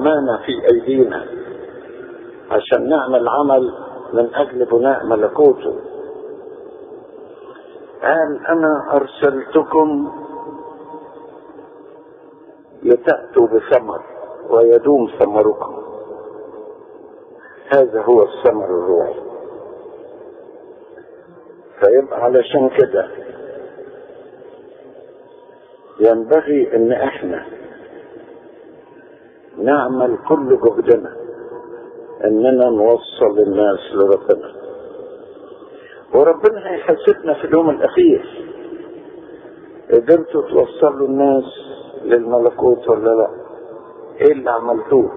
أمانة في أيدينا عشان نعمل عمل من أجل بناء ملكوته قال أنا أرسلتكم لتأتوا بثمر ويدوم ثمركم هذا هو الثمر الروحي فيبقى علشان كده ينبغي ان احنا نعمل كل جهدنا اننا نوصل الناس لربنا وربنا هيحاسبنا في اليوم الاخير قدرتوا توصلوا الناس للملكوت ولا لا ايه اللي عملتوه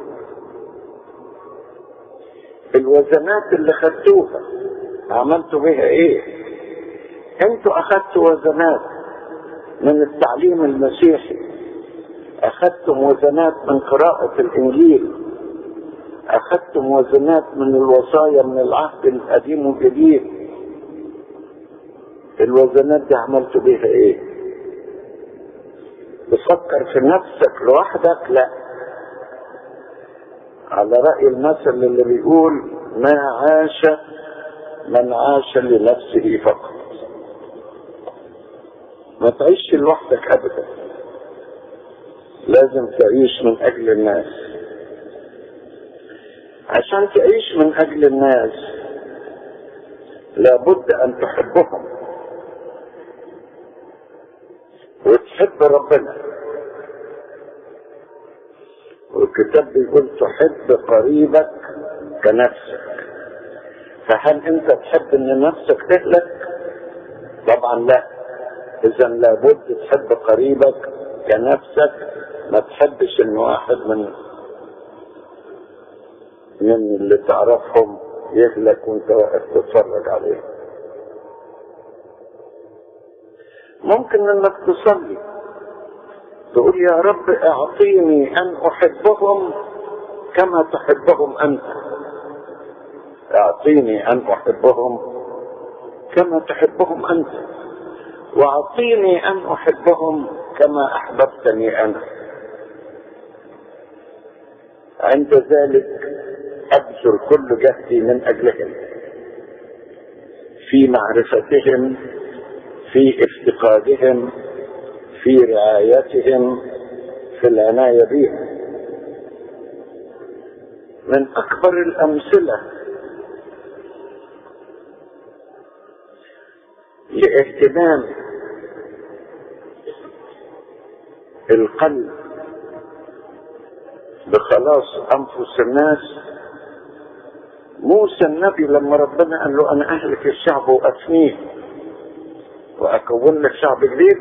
الوزنات اللي خدتوها عملتوا بيها ايه انتوا اخدتوا وزنات من التعليم المسيحي اخذتم وزنات من قراءة الانجيل اخذتم وزنات من الوصايا من العهد القديم والجديد الوزنات دي عملتوا بيها ايه تفكر في نفسك لوحدك لا على رأي المثل اللي بيقول ما عاش من عاش لنفسه فقط ما تعيش لوحدك ابدا لازم تعيش من اجل الناس عشان تعيش من اجل الناس لابد ان تحبهم وتحب ربنا والكتاب بيقول تحب قريبك كنفسك فهل انت تحب ان نفسك تهلك طبعا لا اذا لابد تحب قريبك كنفسك ما تحبش ان واحد من من اللي تعرفهم يهلك وانت واقف تتفرج عليه ممكن انك تصلي تقول يا رب اعطيني ان احبهم كما تحبهم انت اعطيني ان احبهم كما تحبهم انت واعطيني ان احبهم كما احببتني انا عند ذلك ابذل كل جهدي من اجلهم في معرفتهم في افتقادهم في رعايتهم في العناية بهم من أكبر الأمثلة لاهتمام القلب بخلاص أنفس الناس موسى النبي لما ربنا قال له أنا أهلك الشعب وأفنيه وأكون لك شعب جديد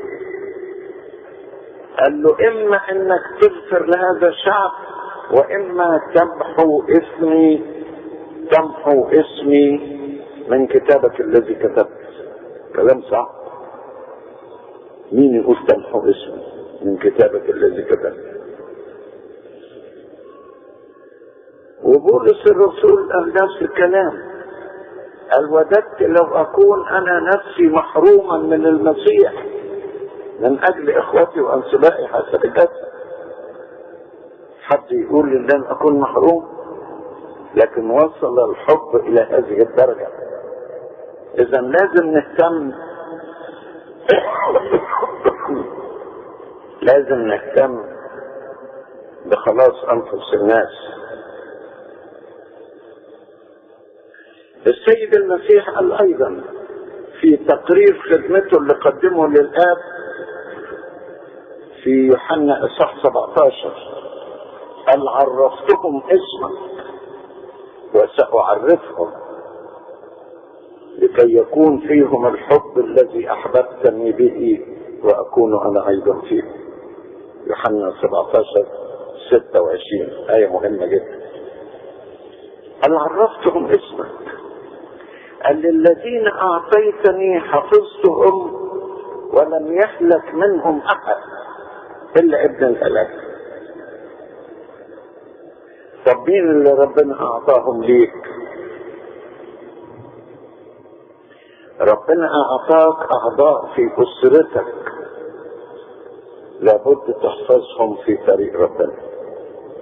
قال له إما إنك تغفر لهذا الشعب وإما تمحو اسمي تمحو اسمي من كتابك الذي كتبت كلام صح مين يقول تمحو اسمي من كتابك الذي كتبت وبولس الرسول قال نفس الكلام قال وددت لو اكون انا نفسي محروما من المسيح من اجل اخوتي وانسبائي حسب الجسد حد يقول لي لن اكون محروم لكن وصل الحب الى هذه الدرجه اذا لازم نهتم لازم نهتم بخلاص انفس الناس السيد المسيح قال ايضا في تقرير خدمته اللي قدمه للاب في يوحنا اصحاح 17 قال عرفتهم اسمك وساعرفهم لكي يكون فيهم الحب الذي احببتني به واكون انا ايضا فيهم يوحنا 17 26 آية مهمة جدا قال عرفتهم اسمك قال للذين أعطيتني حفظتهم ولم يهلك منهم أحد إلا ابن الهلاك طب مين اللي ربنا أعطاهم ليك ربنا أعطاك أعضاء في أسرتك لابد تحفظهم في طريق ربنا